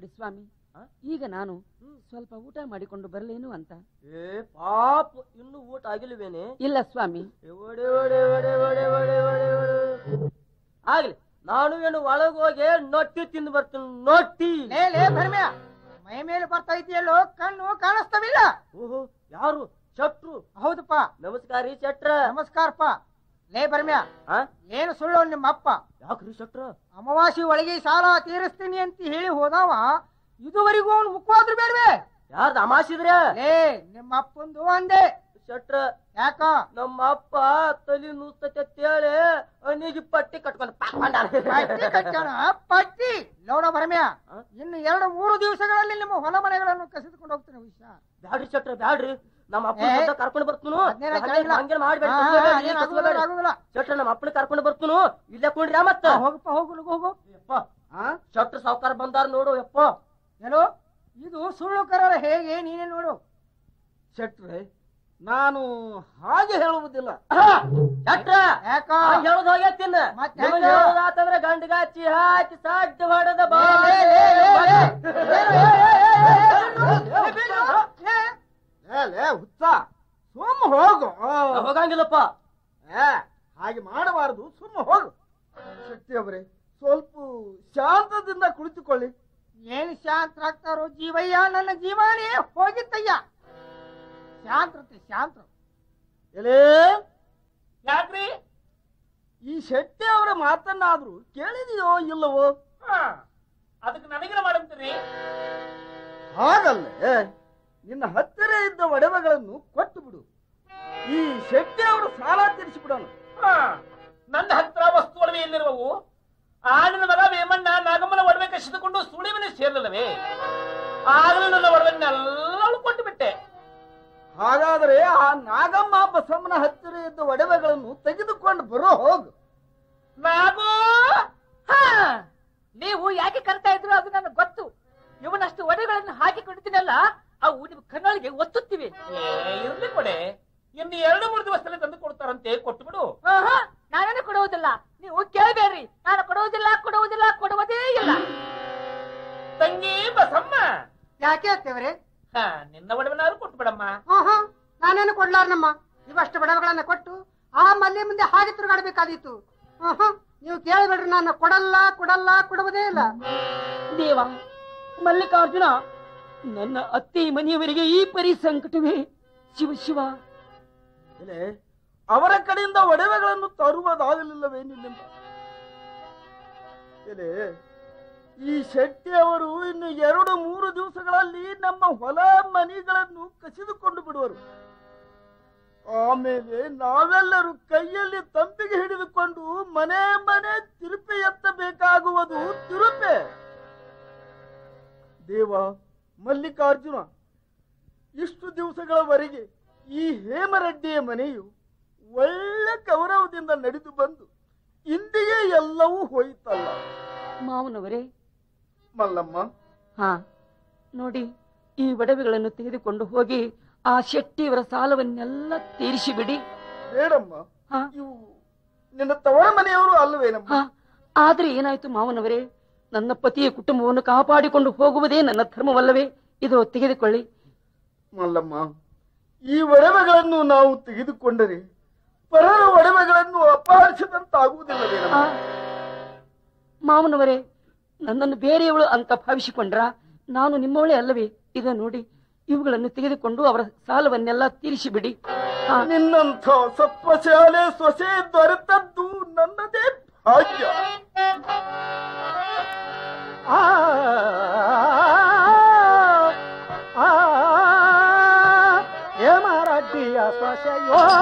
ನೋಡಿ ಸ್ವಾಮಿ ಆ? ಈಗ ನಾನು ಸ್ವಲ್ಪ ಊಟ ಮಾಡಿಕೊಂಡು ಬರಲೇನು ಅಂತ ಏ ಪಾಪ ಇನ್ನು ಊಟ ಆಗಿಲ್ವೇನೆ ಇಲ್ಲ ಸ್ವಾಮಿ ಏ, ಒಡೆ, ಒಡೆ, ಒಡೆ, ಒಡೆ, ಒಡೆ, ಒಡೆ, ಒಡೆ. ಆಗ್ಲಿ ನಾನು ಏನು ಒಳಗ್ ಹೋಗಿ ನೊಟ್ಟಿ ತಿಂದು ಬರ್ತೀನಿ ನೊಟ್ಟಿ ಲೇ ಲೇ ಭರ್ಮ್ಯ ಮೈ ಮೇಲೆ ಬರ್ತಾ ಇದೆಯಲ್ಲೋ ಕಣ್ಣು ಕಾಣಿಸ್ತವಿಲ್ಲ ಓಹೋ ಯಾರು ಶಟ್ರು ಹೌದಪ್ಪ ನಮಸ್ಕಾರ ರೀ ಶಟ್ರ ನಮಸ್ಕಾರಪ್ಪ ಲೇ ಭರ್ಮ್ಯ ಆ? ಏನು ಸುಳ್ಳು ನಿಮ್ಮ ಅಪ್ಪ ಯಾಕ್ರಿ ಶಟ್ರ ಅಮಾವಾಸ್ಯೆ ಒಳಗೆ ಸಾಲ ತೀರಿಸ್ತೀನಿ ಅಂತ ಹೇಳಿ ಹೋದವ ಇದುವರೆಗೂ ಅವನು ಮುಖವಾದ್ರು ಬೇಡವೆ ಯಾರ್ದು ಅಮಾಸಿದ್ರೆ ಲೇ ನಿಮ್ಮ ಅಪ್ಪಂದು ಅಂದೆ ಶಟ್ರ ಯಾಕ ನಮ್ಮ ಅಪ್ಪ ತಲಿ ನೂಸ್ತತೆ ಅಂತೇಳಿ ಅನಿಗೆ ಪಟ್ಟಿ ಕಟ್ಕೊಂಡು ಪಾಕೊಂಡಾನ. ಪಟ್ಟಿ ಕಟ್ಟಾಣ ಪಟ್ಟಿ ಲೋಣ ಭರಮ್ಯ ಆ? ಇನ್ನು ಎರಡು ಮೂರು ದಿವಸಗಳಲ್ಲಿ ನಿಮ್ಮ ಹೊಲ ಮನೆಗಳನ್ನು ಕಸಿದುಕೊಂಡು ಹೋಗ್ತೀನಿ ವಿಷಯ ಬ್ಯಾಡ್ರಿ ಶಟ್ರ ಬ್ಯಾಡ್ರಿ ನಮ್ಮ ಅಪ್ಪ ಏ, ಕರ್ಕೊಂಡು ಬರ್ತೀನಿ ಅದ್ನೇನ್ ಆಗಿಲ್ಲ. ಹಂಗೇನ್ ಮಾಡ್ಬೇಡಿ ಹಾ, ಹಾ, ಕಸ್ಬೇಡ್ರಿ, ಅದೇನ್ ಆಗುದಿಲ್ಲ, ಕಸ್ಬೇಡ್ರಿ. ಆಗುದಿಲ್ಲ. ಶಟ್ರ ನಮ್ಮ ಅಪ್ಪನ ಕರ್ಕೊಂಡು ಬರ್ತೀನಿ ಇಲ್ಲೇ ಕುಂಡ್ರಿ ಮತ್ತ ಆ, ಹೋಗಪ್ಪ ಹೋಗು ಲಗು ಹೋಗು ಯಪ್ಪ ಶಟ್ರ ಸಾವುಕಾರ ಬಂದಾರ ನೋಡು ಯಪ್ಪ ಏನೋ ಇದು ಸುಳ್ಳು ಕರಾರ ಹೇಗೆ ನೀನೇ ನೋಡು ಶೆಟ್ರೆ ನಾನು ಹಾಗೆ ಹೇಳುವುದಿಲ್ಲ ಶಟ್ರ ಯಾಕ ಹೇಳೋದ್ ಹೋಗೈತಿನ ಮತ್ತೆ ನಿಮಗೆ ಹೆಂಗ? ಹೇಳೋದಾತಂದ್ರೆ ಗಂಡಗಾಚಿ ಹಾಕಿ ಸಾಡ್ ಹೊಡೆದ ಬಾ ಲೇ, ಲೇ, ಲೇ, ಲೇ, ಲೇ. ಏನು, ಏ, ಏ, ಏ, ಏ, ಏ, ಏ, ಬೀಳು, ಏ. ಲೇ ಲೇ ಹುಚ್ಚ ಸುಮ್ಮ ಹೋಗು ಹೋಗಂಗಿಲ್ಲಪ್ಪ ಏ, ಹಾಗೆ ಮಾಡಬಾರದು ಸುಮ್ಮ ಹೋಗು ಶಕ್ತಿ ಅವರೇ ಸ್ವಲ್ಪ ಶಾಂತದಿಂದ ಕುಳಿತುಕೊಳ್ಳಿ ಏನು ಶಾಂತರಾಗ್ತಾರೋ ಜೀವಯ್ಯ ನನ್ನ ಜೀವಾನೇ ಹೋಗಿತ್ತಯ್ಯ ಶಾಂತ್ರತೆ ಶಾಂತ್ರ ಎಲೇ ಯಾಕ್ರಿ ಈ ಶೆಟ್ಟಿ ಅವರ ಮಾತನ್ನಾದ್ರೂ ಕೇಳಿದೆಯೋ ಇಲ್ಲವೋ ಹಾ ಅದಕ್ಕೆ ನನಗೇನ ಮಾಡಂತೀರಿ ಹಾಗಲ್ಲೇ ನಿನ್ನ ಹತ್ತಿರ ಇದ್ದ ಒಡವೆಗಳನ್ನು ಕೊಟ್ಟು ಬಿಡು ಈ ಶೆಟ್ಟಿ ಅವರ ಸಾಲ ತೀರಿಸಿಬಿಡೋಣ ಹಾ ನನ್ನ ಹತ್ರ ವಸ್ತು ಒಡವೆ ಎಲ್ಲಿರುವವು ಆಡಿನ ಮಗ ವೇಮಣ್ಣ ನಾಗಮ್ಮನ ಒಡವೆ ಕಸಿದುಕೊಂಡು ಸುಳಿವಿನ ಸೇರಲಿಲ್ಲವೇ ಆಗಲೂ ನನ್ನ ಒಡವೆನ್ನೆಲ್ಲ ಕೊಟ್ಟು ಬಿಟ್ಟೆ ಹಾಗಾದರೆ ಆ ನಾಗಮ್ಮ ಬಸಮ್ಮನ ಹತ್ತಿರ ಇದ್ದ ಒಡವೆಗಳನ್ನು ತೆಗೆದುಕೊಂಡು ಬರೋ ಹೋಗು ನಾಗು ಹಾ ನೀವು ಯಾಕೆ ಕರ್ತಾ ಇದ್ರು ಅದು ನನಗೆ ಗೊತ್ತು ಇವನಷ್ಟು ಒಡೆಗಳನ್ನು ಹಾಕಿ ಕೊಡ್ತೀನಲ್ಲ ಅವು ನಿಮ್ ಕಣ್ಣೊಳಗೆ ಒತ್ತುತ್ತಿವೆ ಏ, ಇರ್ಲಿ ಕೊಡೆ ಇನ್ನು ಎರಡು ಮೂರು ದಿವಸದಲ್ಲಿ ತಂದು ಕೊಡ್ತಾರಂತೆ ಕೊಟ್ಟು ಬಿಡು ಆಹಾ, ನಾನೇನು ಕೊಡುವುದಿಲ್ಲ ನೀವು ಕೇಳಬೇಡ್ರಿ ನಾನು ಕೊಡುವುದಿಲ್ಲ ಕೊಡುವುದಿಲ್ಲ ಕೊಡುವುದೇ ಇಲ್ಲ ತಂಗಿ ಬಸಮ್ಮ ಯಾಕೆ ಅತ್ತೇವ್ರೆ ಹಾ ನಿನ್ನ ಒಡವೆನಾದ್ರು ಕೊಟ್ಟು ಬಿಡಮ್ಮ ಆಹಾ ನಾನೇನು ಕೊಡ್ಲಾರ್ನಮ್ಮ ಇವಷ್ಟು ಬಡವಗಳನ್ನ ಕೊಟ್ಟು ಆ ಮಲ್ಲಿ ಮುಂದೆ ಹಾಗೆ ತಿರುಗಾಡ್ಬೇಕಾದೀತು ಆಹಾ ನೀವು ಕೇಳಬೇಡ್ರಿ ನಾನು ಕೊಡಲ್ಲ ಕೊಡಲ್ಲ ಕೊಡುವುದೇ ಇಲ್ಲ ದೇವ ಮಲ್ಲಿಕಾರ್ಜುನ ನನ್ನ ಅತ್ತೆ ಮನೆಯವರಿಗೆ ಈ ಪರಿ ಸಂಕಟವೇ ಶಿವ ಶಿವ ಎಲೆ ಅವರ ಕಡೆಯಿಂದ ಒಡವೆಗಳನ್ನು ತರುವುದಾಗಲಿಲ್ಲವೇ ನಿನ್ನಿಂದ ಎಲೆ ಈ ಶೆಟ್ಟಿ ಅವರು ಇನ್ನು ಎರಡು ಮೂರು ದಿವಸಗಳಲ್ಲಿ ನಮ್ಮ ಹೊಲ ಮನೆಗಳನ್ನು ಕಸಿದುಕೊಂಡು ಬಿಡುವರು ಆಮೇಲೆ ನಾವೆಲ್ಲರೂ ಕೈಯಲ್ಲಿ ತಂಬಿಗೆ ಹಿಡಿದುಕೊಂಡು ಮನೆ ಮನೆ ತಿರುಪೆ ಎತ್ತಬೇಕಾಗುವುದು ತಿರುಪೆ ದೇವ ಮಲ್ಲಿಕಾರ್ಜುನ ಇಷ್ಟು ದಿವಸಗಳವರೆಗೆ ಈ ಹೇಮರೆಡ್ಡಿಯ ಮನೆಯು ಒಳ್ಳೆ ಗೌರವದಿಂದ ನಡೆದು ಬಂದು ಇಂದಿಗೆ ಎಲ್ಲವೂ ಹೋಯಿತಲ್ಲ ಮಾವನವರೇ ಮಲ್ಲಮ್ಮ ಹಾ ನೋಡಿ ಈ ಒಡವೆಗಳನ್ನು ತೆಗೆದುಕೊಂಡು ಹೋಗಿ ಆ ಶೆಟ್ಟಿಯವರ ಸಾಲವನ್ನೆಲ್ಲ ತೀರಿಸಿ ಬಿಡಿ ಬೇಡಮ್ಮ ಹಾ ಇವು ನಿನ್ನ ತವರ ಮನೆಯವರು ಅಲ್ಲವೇನಮ್ಮ ಹಾ ಆದ್ರೆ ಏನಾಯ್ತು ಮಾವನವರೇ ನನ್ನ ಪತಿಯ ಕುಟುಂಬವನ್ನು ಕಾಪಾಡಿಕೊಂಡು ಹೋಗುವುದೇ ನನ್ನ ಧರ್ಮವಲ್ಲವೇ ಇದು ತೆಗೆದುಕೊಳ್ಳಿ ಮಲ್ಲಮ್ಮ ಈ ಒಡವೆಗಳನ್ನು ನಾವು ತೆಗೆದುಕೊಂಡರೆ ಪರರ ಒಡವೆಗಳನ್ನು ಅಪಹರಿಸಿದಂತಾಗುವುದಿಲ್ಲವೇನಮ್ಮ ಆ, ಮಾವನವರೇ ನನ್ನನ್ನು ಬೇರೆಯವಳು ಅಂತ ಭಾವಿಸಿಕೊಂಡ್ರ ನಾನು ನಿಮ್ಮವಳೇ ಅಲ್ಲವೇ ಇದು ನೋಡಿ ಇವುಗಳನ್ನು ತೆಗೆದುಕೊಂಡು ಅವರ ಸಾಲವನ್ನೆಲ್ಲ ತೀರಿಸಿ ಬಿಡಿ ಆ, ನಿನ್ನಂಥ ಸತ್ವಶಾಲೆ ಸೊಸೆ ದೊರೆತದ್ದು ನನ್ನದೇ ಭಾಗ್ಯ ಆ, ಆ, ಹೇಮರಡ್ಡಿಯ ಸೊಸೆಯೋ